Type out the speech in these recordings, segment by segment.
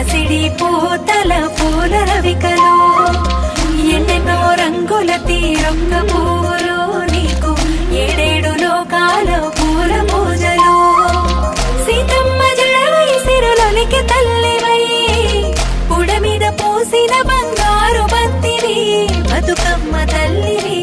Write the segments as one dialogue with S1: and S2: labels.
S1: పసిడి పూతల పూల రవికలు ఎన్నెన్నో రంగుల తీరొక్క పువ్వులు నీకు ఏడేడు లోకాల పూల పూజలు సీతమ్మ జడవై సిరులొలికి తల్లివై పుడ మీద పోసిన బంగారు బంతివి బతుకమ్మ తల్లివి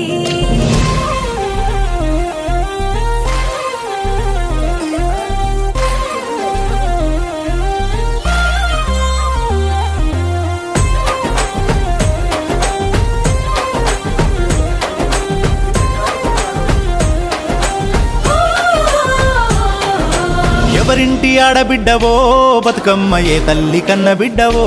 S2: ఎవరింటి ఆడబిడ్డవో బతుకమ్మ ఏ తల్లి కన్న బిడ్డవో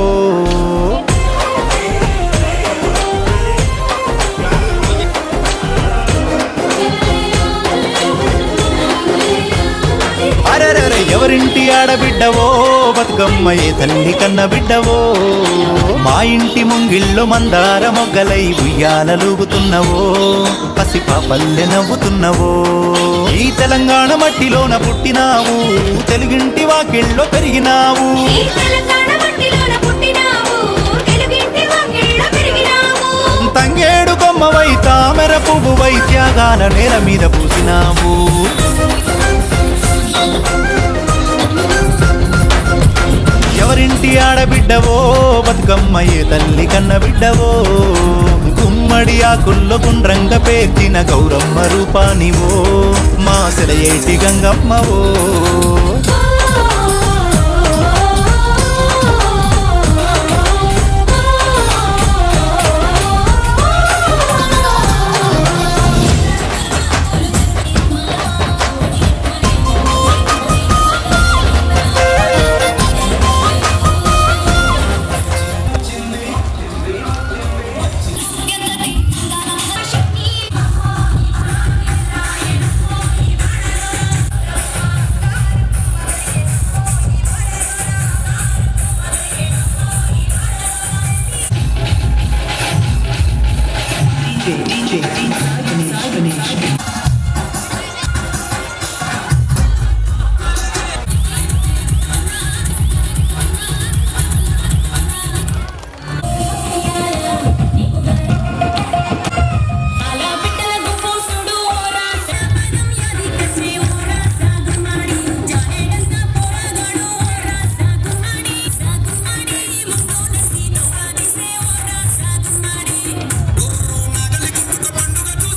S2: అరెరెరె ఎవరింటి ఆడబిడ్డవో బతుకమ్మ ఏ తల్లి కన్న బిడ్డవో మా ఇంటి ముంగిళ్ళు మందార మొగ్గలై ఉయ్యాలలుగుతున్నవో పసిపాపల్లె నవ్వుతున్నవో ఈ తెలంగాణ మట్టిలోన పుట్టినావు తెలుగింటి వాకిళ్ళో పెరిగినావు
S1: ఈ తెలంగాణ మట్టిలోన పుట్టినావు తెలుగింటి వాకిళ్ళ పెరిగినావు
S2: తంగేడు కొమ్మవై తామెర పువ్వువై త్యాగాల నేల మీద పూసినావు ఎవరింటి ఆడబిడ్డవో బతుకమ్మ ఏ తల్లి కన్న బిడ్డవో గుమ్మడి ఆకుల్లో గుండ్రంగ పేర్చిన గౌరమ్మ రూపానివో మా సెలయేటి గంగమ్మవో
S3: పండుగ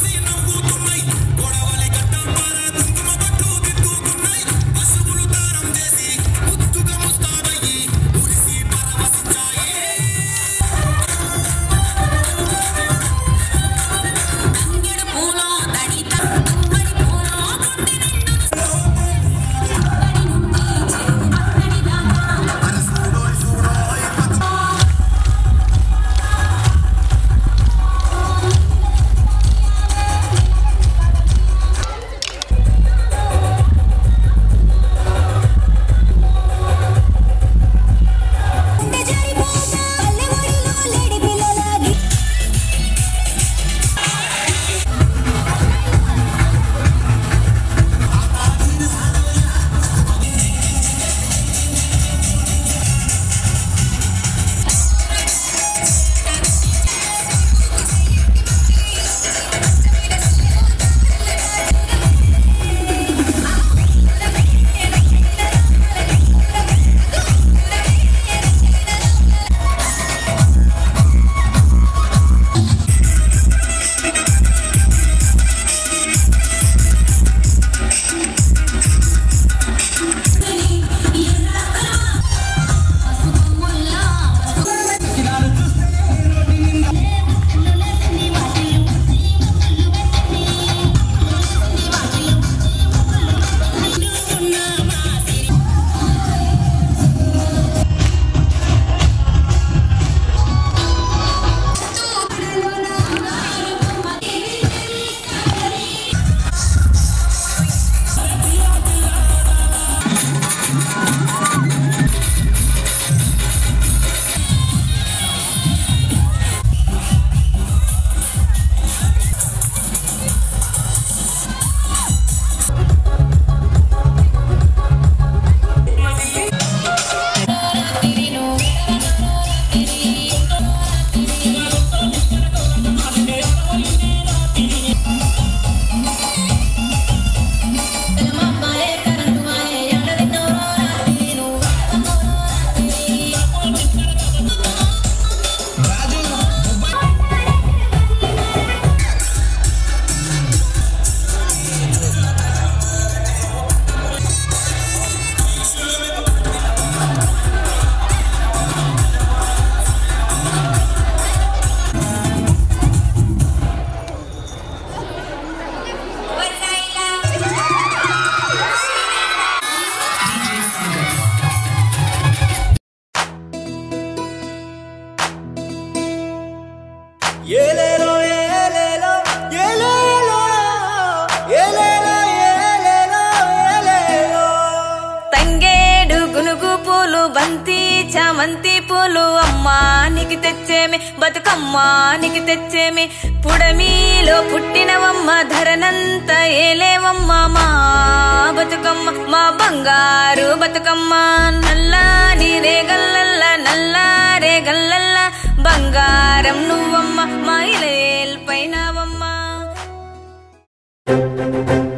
S3: ఏలేలో ఏలేలో ఏలేలో ఏలేలో ఏలేలో ఏలేలో
S4: తంగేడు గునుగు పూలు బంతి చామంతి పూలు అమ్మానికి తెచ్చేమి బతుకమ్మానికి తెచ్చేమి పుడమిలో పుట్టినవమ్మ ధరనంత ఏలేవమ్మ మా బతుకమ్మ మా బంగారు బతుకమ్మ నల్లాని రేగల్లల్ల నల్లారే గల్లల్ల బంగారం నువ్వమ్మ మా ఇలేల్ పైనవమ్మ